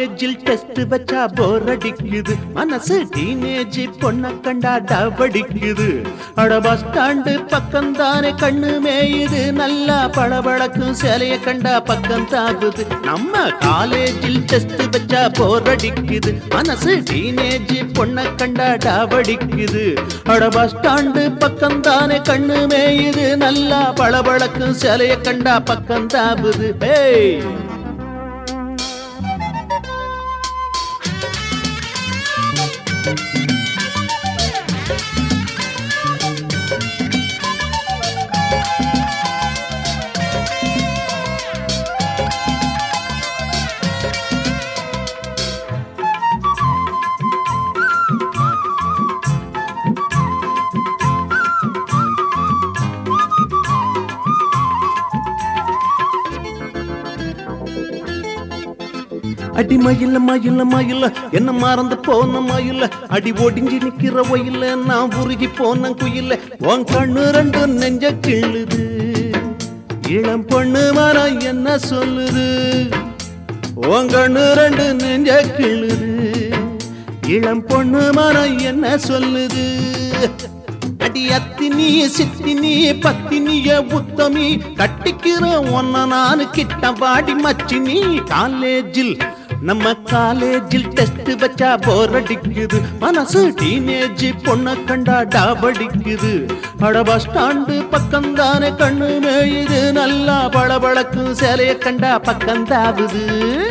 காலேஜில் டெஸ்ட் வச்சா போர் அடிக்குது மனசு டீனேஜ் பொண்ண கண்டா டபடிக்குது அட பஸ் ஸ்டாண்டு பக்கம் தானே கண்ணு மேயுது நல்லா பளபளக்கும் சேலைய கண்டா பக்கம் தாகுது நம்ம காலேஜில் டெஸ்ட் வச்சா போர் அடிக்குது மனசு டீனேஜ் பொண்ண கண்டா டபடிக்குது அட பஸ் ஸ்டாண்டு பக்கம் தானே கண்ணு மேயுது நல்லா பளபளக்கும் சேலைய கண்டா பக்கம் தாகுது ஏய் அடி மயில மயில மயில என்ன மறந்து போன மயில அடி ஒடிஞ்சு நிக்கிற ஒயில நான் உருகி போன குயில உன் கண்ணு ரெண்டு நெஞ்ச கிள்ளுது இளம் பொண்ணு மரம் என்ன சொல்லுது உன் கண்ணு ரெண்டு நெஞ்ச கிள்ளுது இளம் பொண்ணு மரம் என்ன சொல்லுது அடி அத்தினி சித்தினி பத்தினிய உத்தமி கட்டிக்கிற ஒன்ன நானு கிட்ட வாடி மச்சினி காலேஜில் நம்ம காலேஜில் டெஸ்ட் வச்சா போர் அடிக்குது மனசு டீனேஜ் பொண்ண கண்டா டாபடிக்குது அட பஸ் ஸ்டாண்டு பக்கம் தானே கண்ணு மேயுது நல்லா பளபளக்கும் சேலைய கண்டா பக்கம் தாவுது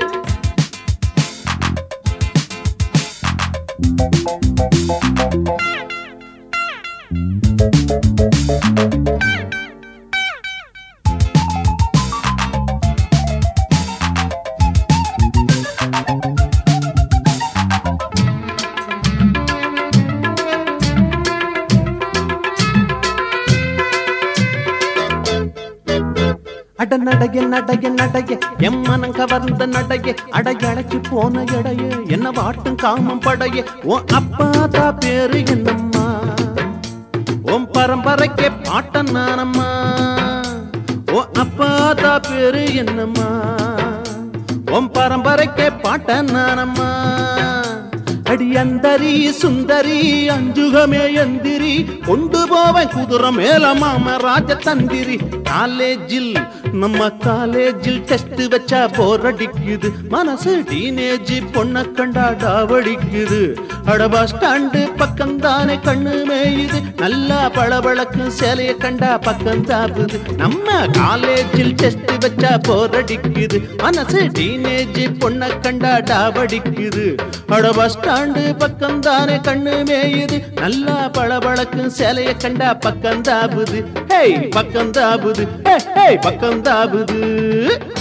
அட நடைய நடைய நடைய எம் மனம் கவர்ந்த நடைய அடையடைச்சு போன எடைய என்ன வாட்டும் காமம் படைய உன் அப்பா தா பேரு என்னம்மா உன் பரம்பரைக்கே பாட்டன் நானம்மா உன் அப்பா தா பேரு என்னம்மா உன் பரம்பரைக்கே பாட்டன் நானம்மா அடி அந்தரி சுந்தரி அஞ்சுகமே எந்திரி கொண்டு போவேன் குதிரை மேல மாம ராஜ தந்திரி காலேஜில் நம்ம காலேஜில் டெஸ்ட் வச்சா போர் அடிக்குது மனசு டீனேஜ் பொண்ண கண்டா டாவடிக்குது அட பஸ் ஸ்டாண்டு பக்கம் தானே கண்ணு மேயுது நல்லா பளபளக்கு சேலைய கண்டா பக்கம் தாப்புது நம்ம காலேஜில் டெஸ்ட் வச்சா போர் அடிக்குது மனசு டீனேஜ் பொண்ண கண்டா டாவடிக்குது அட பஸ் ஸ்டாண்டு பக்கம் தானே கண்ணு மேயுது நல்லா பளபளக்கு சேலைய கண்டா பக்கம் தாபுது ஹே பக்கம் தாபுது ஹே ஹே பக்கம் தாபுது